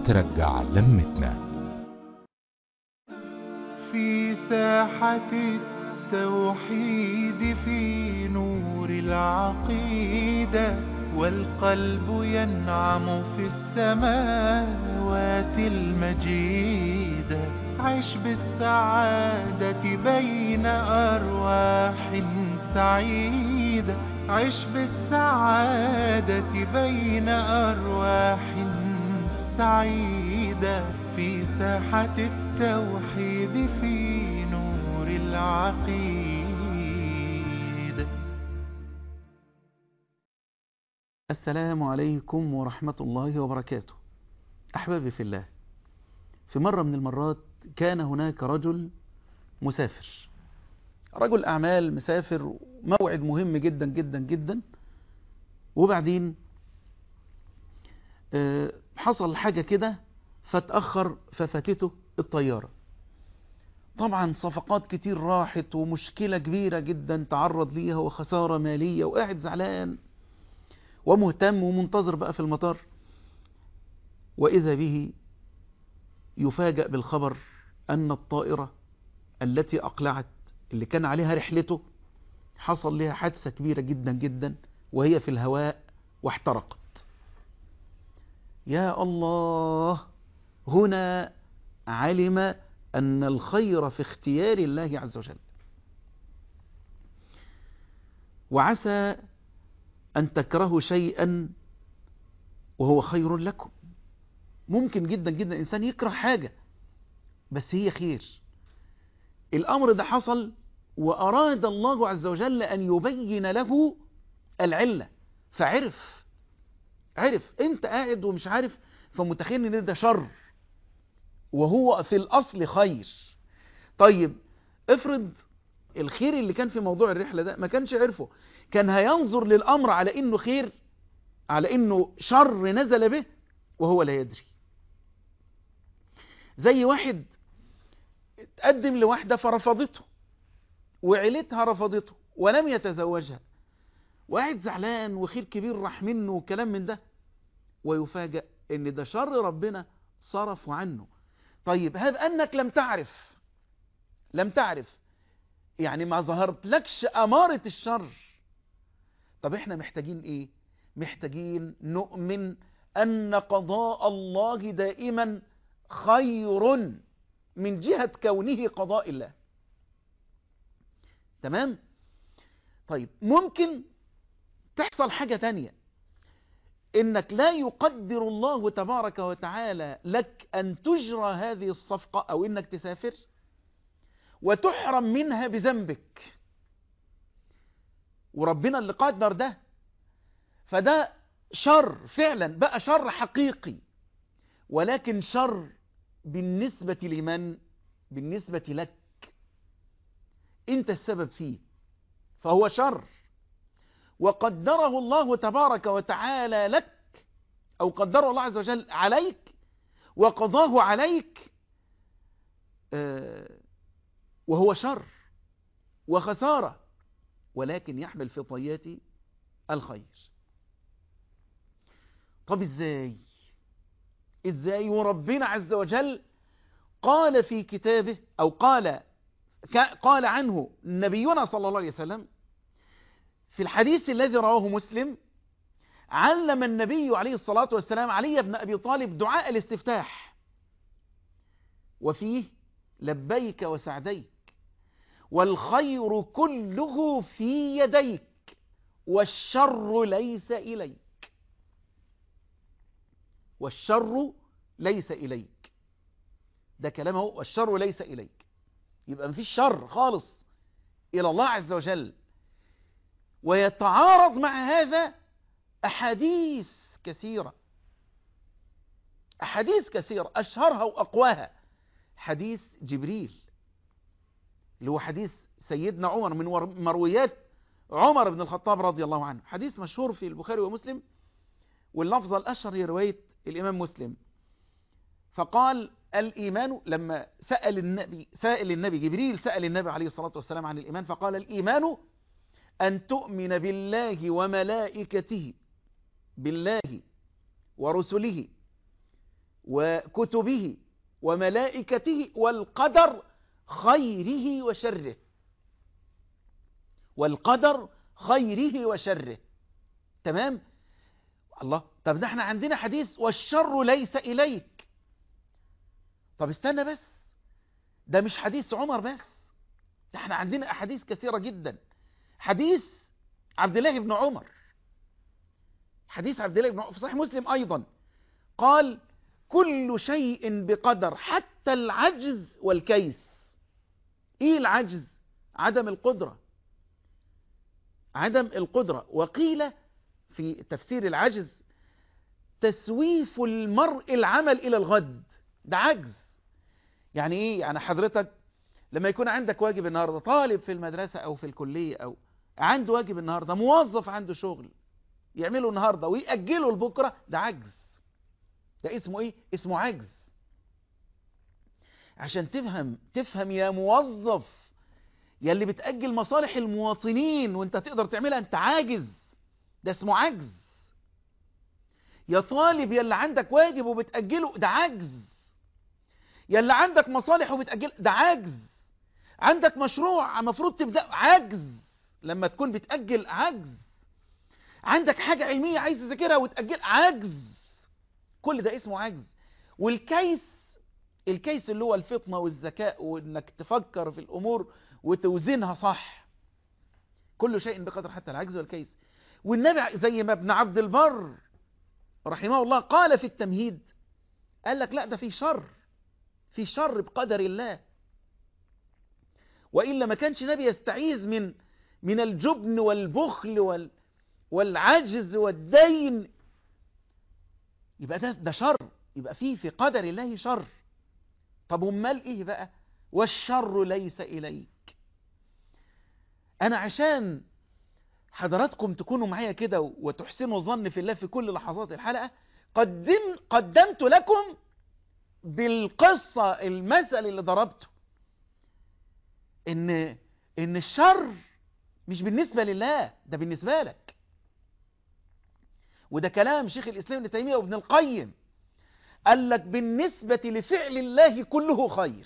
ترجع لمتنا في ساحة التوحيد في نور العقيدة والقلب ينعم في السماوات المجيدة عش بالسعادة بين أرواح سعيدة عش بالسعادة بين أرواح سعيدة في ساحة التوحيد في نور العقيدة السلام عليكم ورحمة الله وبركاته أحبابي في الله في مرة من المرات كان هناك رجل مسافر رجل أعمال مسافر موعد مهم جدا جدا جدا وبعدين حصل حاجة كده فتأخر ففاتته الطيارة طبعا صفقات كتير راحت ومشكلة كبيرة جدا تعرض ليها وخسارة مالية وقاعد زعلان ومهتم ومنتظر بقى في المطار وإذا به يفاجأ بالخبر أن الطائرة التي أقلعت اللي كان عليها رحلته حصل لها حادثة كبيرة جدا جدا وهي في الهواء واحترقت يا الله هنا علم أن الخير في اختيار الله عز وجل وعسى أن تكرهوا شيئا وهو خير لكم ممكن جدا جدا إنسان يكره حاجة بس هي خير الأمر ده حصل وأراد الله عز وجل أن يبين له العلة فعرف عرف انت قاعد ومش عارف فمتخيل ان ده شر وهو في الأصل خير طيب افرض الخير اللي كان في موضوع الرحلة ده ما كانش عرفه كان هينظر للأمر على انه خير على انه شر نزل به وهو لا يدري زي واحد تقدم لواحدة فرفضته وعيلتها رفضته ولم يتزوجها وقاعد زعلان وخير كبير راح منه وكلام من ده ويفاجأ ان ده شر ربنا صرف عنه طيب هذا انك لم تعرف لم تعرف يعني ما ظهرت لكش امارة الشر طب احنا محتاجين ايه محتاجين نؤمن ان قضاء الله دائما خير من جهة كونه قضاء الله تمام طيب ممكن تحصل حاجة تانية انك لا يقدر الله تبارك وتعالى لك ان تجرى هذه الصفقة او انك تسافر وتحرم منها بذنبك وربنا اللي قدر ده فده شر فعلا بقى شر حقيقي ولكن شر بالنسبة لمن بالنسبة لك انت السبب فيه فهو شر وقدره الله تبارك وتعالى لك أو قدره الله عز وجل عليك وقضاه عليك وهو شر وخسارة ولكن يحمل في طيات الخير طب ازاي ازاي وربنا عز وجل قال في كتابه أو قال قال عنه نبينا صلى الله عليه وسلم في الحديث الذي رواه مسلم علم النبي عليه الصلاة والسلام علي بن أبي طالب دعاء الاستفتاح وفيه لبيك وسعديك والخير كله في يديك والشر ليس إليك والشر ليس إليك ده كلامه والشر ليس إليك يبقى مفيش شر خالص إلى الله عز وجل ويتعارض مع هذا أحاديث كثيرة أحاديث كثيرة أشهرها وأقواها حديث جبريل اللي هو حديث سيدنا عمر من مرويات عمر بن الخطاب رضي الله عنه حديث مشهور في البخاري ومسلم واللفظ الأشهر هي رواية الإمام مسلم فقال الإيمان لما سأل النبي سائل النبي جبريل سأل النبي عليه الصلاة والسلام عن الإيمان فقال الإيمان أن تؤمن بالله وملائكته بالله ورسله وكتبه وملائكته والقدر خيره وشره والقدر خيره وشره تمام الله طب ده احنا عندنا حديث والشر ليس إليك طب استنى بس ده مش حديث عمر بس ده احنا عندنا أحاديث كثيرة جدا حديث عبد الله بن عمر حديث عبد الله بن عمر في صحيح مسلم أيضا قال كل شيء بقدر حتى العجز والكيس ايه العجز عدم القدرة عدم القدرة وقيل في تفسير العجز تسويف المرء العمل إلى الغد ده عجز يعني ايه يعني حضرتك لما يكون عندك واجب النهاردة طالب في المدرسة أو في الكلية أو عنده واجب النهاردة موظف عنده شغل يعمله النهاردة ويأجله لبكرة ده عجز ده اسمه ايه اسمه عجز عشان تفهم تفهم يا موظف يا اللي بتأجل مصالح المواطنين وانت تقدر تعملها انت عاجز ده اسمه عجز يا طالب يا اللي عندك واجب وبتأجله ده عجز يا اللي عندك مصالح وبتأجل ده عجز عندك مشروع مفروض تبدأ عجز لما تكون بتأجل عجز عندك حاجة علمية عايز تذاكرها وتأجل عجز كل ده اسمه عجز والكيس الكيس اللي هو الفطنة والذكاء وانك تفكر في الامور وتوزنها صح كل شيء بقدر حتى العجز والكيس والنبي زي ما ابن عبد البر رحمه الله قال في التمهيد قال لك لا ده في شر في شر بقدر الله وإلا ما كانش نبي يستعيذ من من الجبن والبخل وال والعجز والدين يبقى ده ده شر يبقى فيه في قدر الله شر طب امال ايه بقى والشر ليس اليك انا عشان حضراتكم تكونوا معايا كده وتحسنوا الظن في الله في كل لحظات الحلقة قدم قدمت لكم بالقصة المثل اللي ضربته ان ان الشر مش بالنسبة لله ده بالنسبة لك وده كلام شيخ الإسلام ابن تيمية وابن القيم قال لك بالنسبة لفعل الله كله خير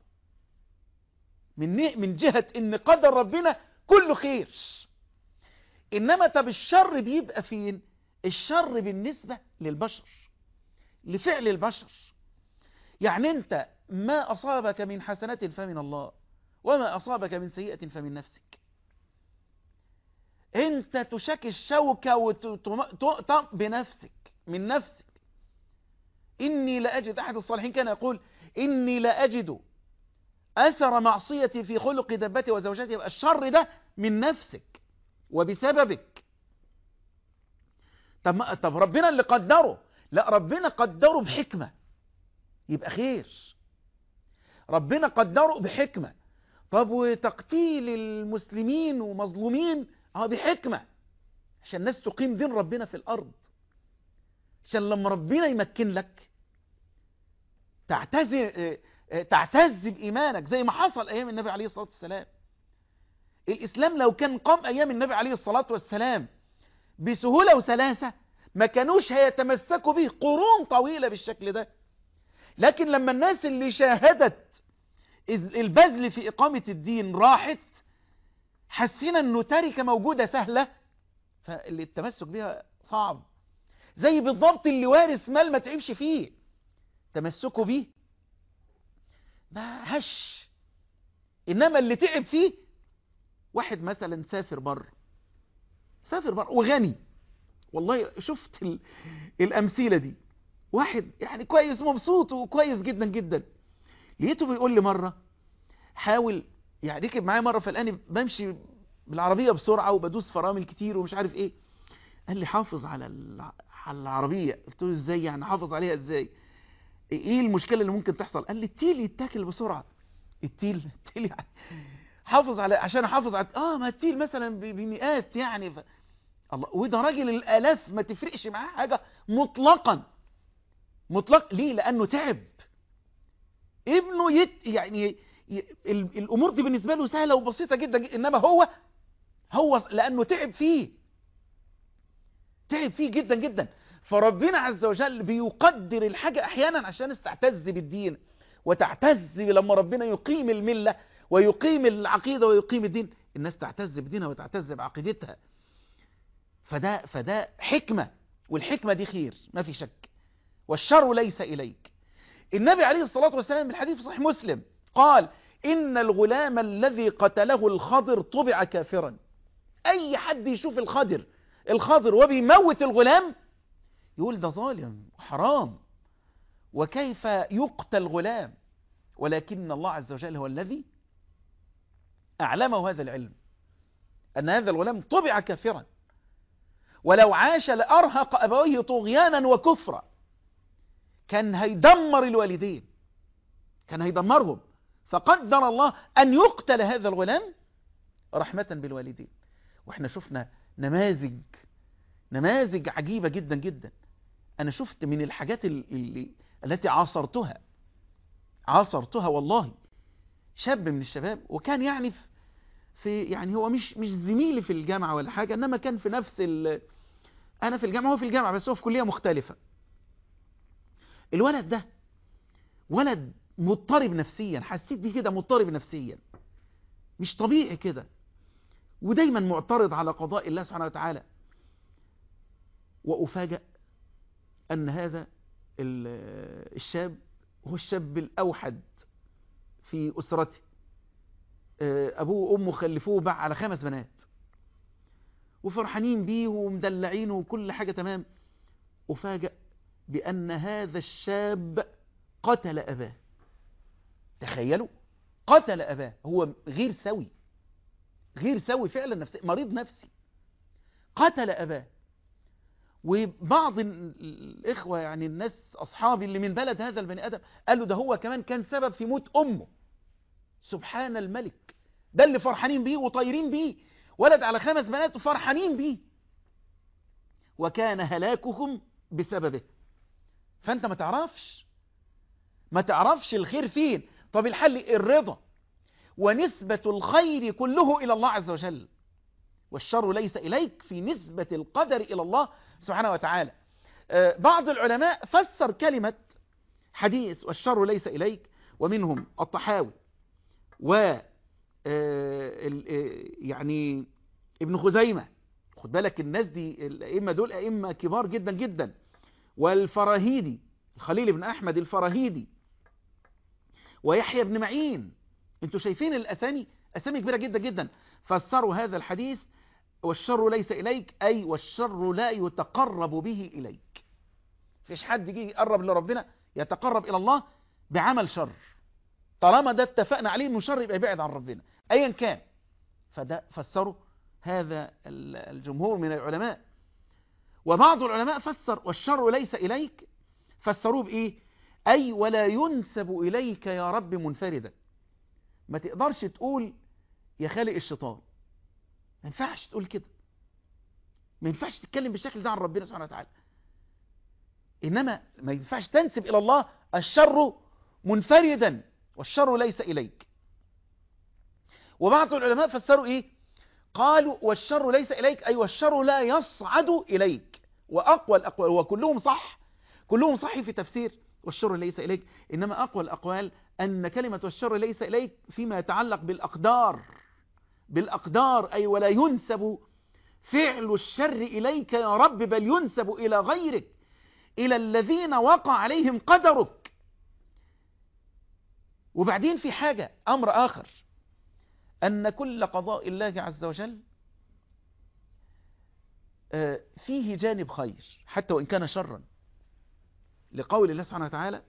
من من جهة ان قدر ربنا كله خير انما طب الشر بيبقى فين الشر بالنسبة للبشر لفعل البشر يعني انت ما اصابك من حسنة فمن الله وما اصابك من سيئة فمن نفسك انت تشكي الشوكة وتؤتم بنفسك من نفسك إني لأجد أحد الصالحين كان يقول إني لأجد أثر معصيتي في خلق دبتي وزوجتي الشر ده من نفسك وبسببك طب, طب ربنا اللي قدره لا ربنا قدره بحكمة يبقى خير ربنا قدره بحكمة طب وتقتيل المسلمين ومظلومين اه بحكمة عشان الناس تقيم دين ربنا في الأرض عشان لما ربنا يمكن لك تعتز تعتز بإيمانك زي ما حصل أيام النبي عليه الصلاة والسلام الإسلام لو كان قام أيام النبي عليه الصلاة والسلام بسهولة وسلاسة ما كانوش هيتمسكوا به قرون طويلة بالشكل ده لكن لما الناس اللي شاهدت البذل في إقامة الدين راحت حسينا أنه تركة موجودة سهلة فاللي التمسك بها صعب زي بالضبط اللي وارث مال ما تعبش فيه تمسكوا بيه ما هش إنما اللي تعب فيه واحد مثلا سافر بره سافر بره وغني والله شفت ال... الأمثلة دي واحد يعني كويس مبسوط وكويس جدا جدا لقيته بيقول لي مرة حاول يعني ركب معايا مرة فالآن بمشي بالعربية بسرعة وبدوس فرامل كتير ومش عارف ايه قال لي حافظ على على العربية قلت له ازاي يعني حافظ عليها ازاي ايه المشكلة اللي ممكن تحصل قال لي التيل يتاكل بسرعة التيل التيل يعني حافظ على عشان احافظ على اه ما التيل مثلا بمئات يعني ف... الله وده راجل الالاف ما تفرقش معاه حاجة مطلقا مطلق ليه لانه تعب ابنه يت يعني ي... ال... الامور دي بالنسبة له سهلة وبسيطة جدا انما هو هو لانه تعب فيه تعب فيه جدا جدا فربنا عز وجل بيقدر الحاجة أحيانا عشان الناس تعتز بالدين وتعتز لما ربنا يقيم الملة ويقيم العقيدة ويقيم الدين الناس تعتز بدينها وتعتز بعقيدتها فده, فده حكمة والحكمة دي خير ما في شك والشر ليس إليك النبي عليه الصلاة والسلام من الحديث في صحيح مسلم قال إن الغلام الذي قتله الخضر طبع كافرا أي حد يشوف الخضر الخضر وبيموت الغلام يقول ده ظالم وحرام وكيف يقتل غلام ولكن الله عز وجل هو الذي أعلمه هذا العلم أن هذا الغلام طبع كافرا ولو عاش لأرهق أبويه طغيانا وكفرا كان هيدمر الوالدين كان هيدمرهم فقدر الله أن يقتل هذا الغلام رحمة بالوالدين واحنا شفنا نماذج نماذج عجيبة جدا جدا أنا شفت من الحاجات اللي التي عاصرتها عاصرتها والله شاب من الشباب وكان يعني في يعني هو مش مش زميلي في الجامعة ولا حاجة إنما كان في نفس ال أنا في الجامعة هو في الجامعة بس هو في كلية مختلفة الولد ده ولد مضطرب نفسيا حسيت بيه كده مضطرب نفسيا مش طبيعي كده ودايما معترض على قضاء الله سبحانه وتعالى وأفاجأ أن هذا الشاب هو الشاب الأوحد في أسرته أبوه وأمه خلفوه بقى على خمس بنات وفرحانين بيه ومدلعينه وكل حاجة تمام أفاجأ بأن هذا الشاب قتل أباه تخيلوا قتل أباه هو غير سوي غير سوي فعلا نفسي مريض نفسي قتل أباه وبعض الإخوة يعني الناس أصحابي اللي من بلد هذا البني آدم قالوا ده هو كمان كان سبب في موت أمه سبحان الملك ده اللي فرحانين بيه وطايرين بيه ولد على خمس بنات وفرحانين بيه وكان هلاكهم بسببه فأنت ما تعرفش ما تعرفش الخير فين طب الحل الرضا ونسبة الخير كله إلى الله عز وجل والشر ليس إليك في نسبة القدر إلى الله سبحانه وتعالى بعض العلماء فسر كلمة حديث والشر ليس إليك ومنهم الطحاوي و يعني ابن خزيمة خد بالك الناس دي الأئمة دول أئمة كبار جدا جدا والفراهيدي الخليل بن أحمد الفراهيدي ويحيى بن معين انتوا شايفين الأسامي أسامي كبيرة جدا جدا فسروا هذا الحديث والشر ليس إليك أي والشر لا يتقرب به إليك فيش حد يجي يقرب لربنا يتقرب إلى الله بعمل شر طالما ده اتفقنا عليه انه شر يبقى يبعد عن ربنا ايا كان فده فسروا هذا الجمهور من العلماء وبعض العلماء فسر والشر ليس إليك فسروه بإيه أي ولا ينسب إليك يا رب منفردا ما تقدرش تقول يا خالق الشيطان ما ينفعش تقول كده ما ينفعش تتكلم بالشكل ده عن ربنا سبحانه وتعالى إنما ما ينفعش تنسب إلى الله الشر منفردا والشر ليس إليك وبعض العلماء فسروا إيه قالوا والشر ليس إليك أي والشر لا يصعد إليك وأقوى الأقوال وكلهم صح كلهم صح في تفسير والشر ليس إليك إنما أقوى الأقوال أن كلمة والشر ليس إليك فيما يتعلق بالأقدار بالأقدار أي ولا ينسب فعل الشر إليك يا رب بل ينسب إلى غيرك إلى الذين وقع عليهم قدرك وبعدين في حاجة أمر آخر أن كل قضاء الله عز وجل فيه جانب خير حتى وإن كان شرا لقول الله سبحانه وتعالى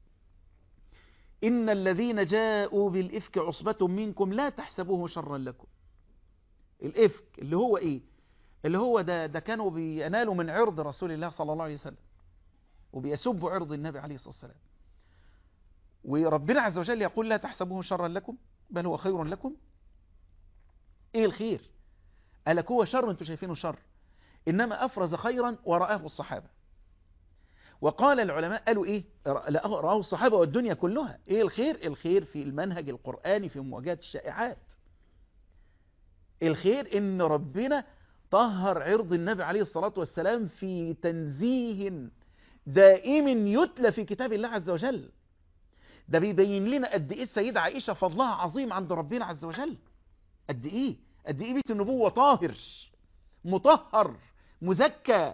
إن الذين جاءوا بالإفك عصبة منكم لا تحسبوه شرا لكم الإفك اللي هو إيه اللي هو ده, ده كانوا بينالوا من عرض رسول الله صلى الله عليه وسلم وبيسبوا عرض النبي عليه الصلاة والسلام وربنا عز وجل يقول لا تحسبوه شرا لكم بل هو خير لكم ايه الخير قالك هو شر انتوا شايفينه شر انما افرز خيرا ورآه الصحابة وقال العلماء قالوا ايه رآه الصحابة والدنيا كلها ايه الخير الخير في المنهج القرآني في مواجهة الشائعات الخير ان ربنا طهر عرض النبي عليه الصلاة والسلام في تنزيه دائم يتلى في كتاب الله عز وجل ده بيبين لنا قد ايه السيدة عائشة فضلها عظيم عند ربنا عز وجل قد ايه قد ايه بيت النبوة طاهر مطهر مزكى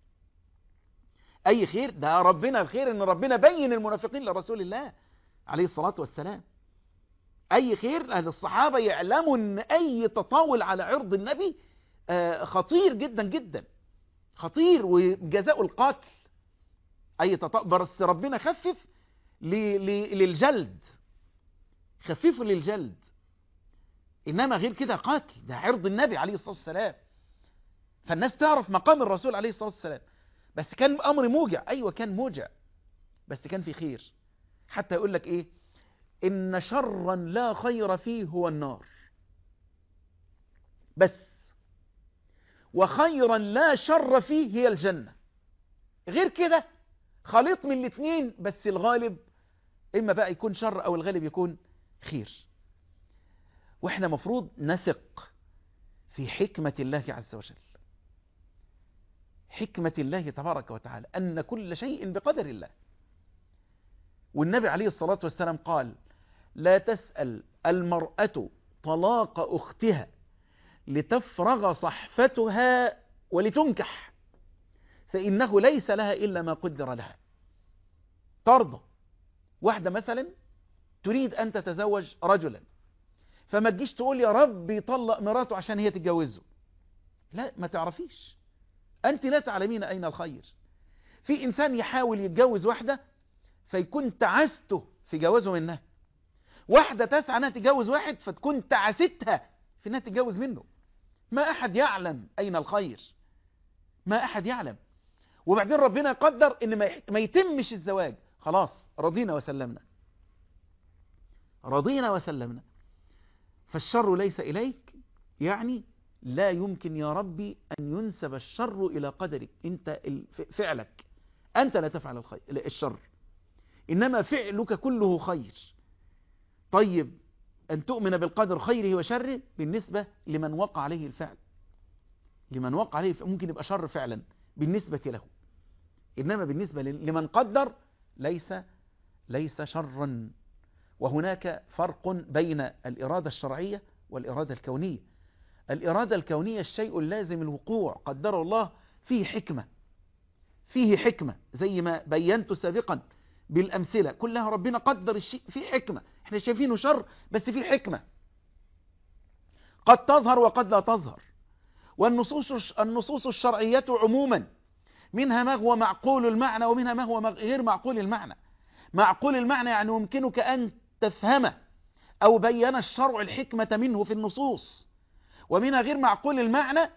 اي خير ده ربنا الخير ان ربنا بين المنافقين لرسول الله عليه الصلاة والسلام اي خير اهل الصحابة يعلموا ان اي تطاول على عرض النبي خطير جدا جدا خطير وجزاء القاتل اي تطاول بس ربنا خفف للجلد خففوا للجلد انما غير كده قاتل ده عرض النبي عليه الصلاة والسلام فالناس تعرف مقام الرسول عليه الصلاة والسلام بس كان امر موجع ايوه كان موجع بس كان في خير حتى يقول لك ايه ان شرا لا خير فيه هو النار بس وخيرا لا شر فيه هي الجنة غير كده خليط من الاثنين بس الغالب اما بقى يكون شر او الغالب يكون خير واحنا مفروض نثق في حكمة الله عز وجل حكمة الله تبارك وتعالى أن كل شيء بقدر الله والنبي عليه الصلاة والسلام قال لا تسأل المرأة طلاق أختها لتفرغ صحفتها ولتنكح فإنه ليس لها إلا ما قدر لها ترضى واحدة مثلا تريد أن تتزوج رجلا فما تجيش تقول يا رب يطلق مراته عشان هي تتجوزه لا ما تعرفيش أنت لا تعلمين أين الخير في إنسان يحاول يتجوز واحدة فيكون تعسته في جوازه منها واحدة تسعى أنها تتجوز واحد فتكون تعستها في أنها تتجوز منه ما أحد يعلم أين الخير ما أحد يعلم وبعدين ربنا قدر أن ما يتمش الزواج خلاص رضينا وسلمنا رضينا وسلمنا فالشر ليس إليك يعني لا يمكن يا ربي أن ينسب الشر إلى قدرك أنت فعلك أنت لا تفعل الخير الشر إنما فعلك كله خير طيب أن تؤمن بالقدر خيره وشره بالنسبة لمن وقع عليه الفعل لمن وقع عليه الفعل ممكن يبقى شر فعلا بالنسبة له إنما بالنسبة لمن قدر ليس ليس شرا وهناك فرق بين الإرادة الشرعية والإرادة الكونية الإرادة الكونية الشيء اللازم الوقوع قدره الله فيه حكمة فيه حكمة زي ما بينت سابقا بالأمثلة كلها ربنا قدر الشيء فيه حكمة احنا شايفينه شر بس فيه حكمة قد تظهر وقد لا تظهر والنصوص النصوص الشرعية عموما منها ما هو معقول المعنى ومنها ما هو غير معقول المعنى معقول المعنى يعني يمكنك أن تفهمه أو بين الشرع الحكمة منه في النصوص ومنها غير معقول المعنى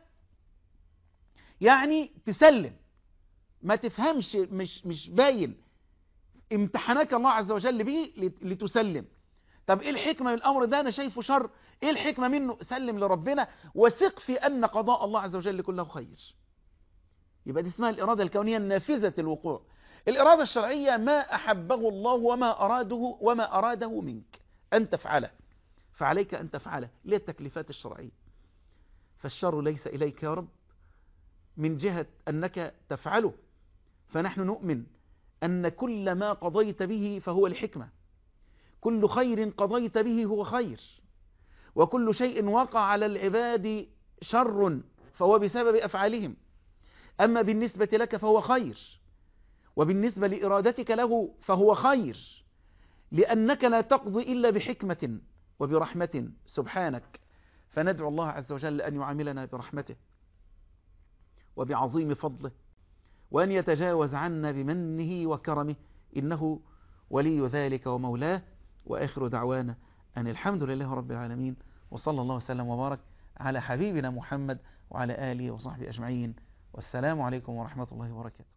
يعني تسلم ما تفهمش مش مش باين امتحنك الله عز وجل به لتسلم طب ايه الحكمة من الامر ده انا شايفه شر ايه الحكمة منه سلم لربنا وثق في ان قضاء الله عز وجل كله خير يبقى دي اسمها الارادة الكونية النافذة الوقوع الارادة الشرعية ما احبه الله وما اراده وما اراده منك ان تفعله فعليك ان تفعله ليه التكليفات الشرعية فالشر ليس إليك يا رب من جهة أنك تفعله فنحن نؤمن أن كل ما قضيت به فهو الحكمة كل خير قضيت به هو خير وكل شيء وقع على العباد شر فهو بسبب أفعالهم أما بالنسبة لك فهو خير وبالنسبة لإرادتك له فهو خير لأنك لا تقضي إلا بحكمة وبرحمة سبحانك فندعو الله عز وجل أن يعاملنا برحمته وبعظيم فضله وأن يتجاوز عنا بمنه وكرمه إنه ولي ذلك ومولاه وآخر دعوانا أن الحمد لله رب العالمين وصلى الله وسلم وبارك على حبيبنا محمد وعلى آله وصحبه أجمعين والسلام عليكم ورحمة الله وبركاته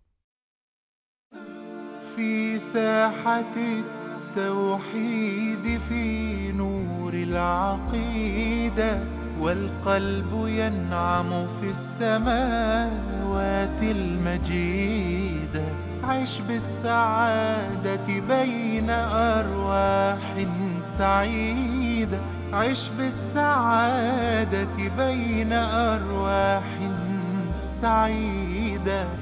في ساحة التوحيد في نور العقيدة والقلب ينعم في السماوات المجيدة عش بالسعادة بين أرواح سعيدة عش بالسعادة بين أرواح سعيدة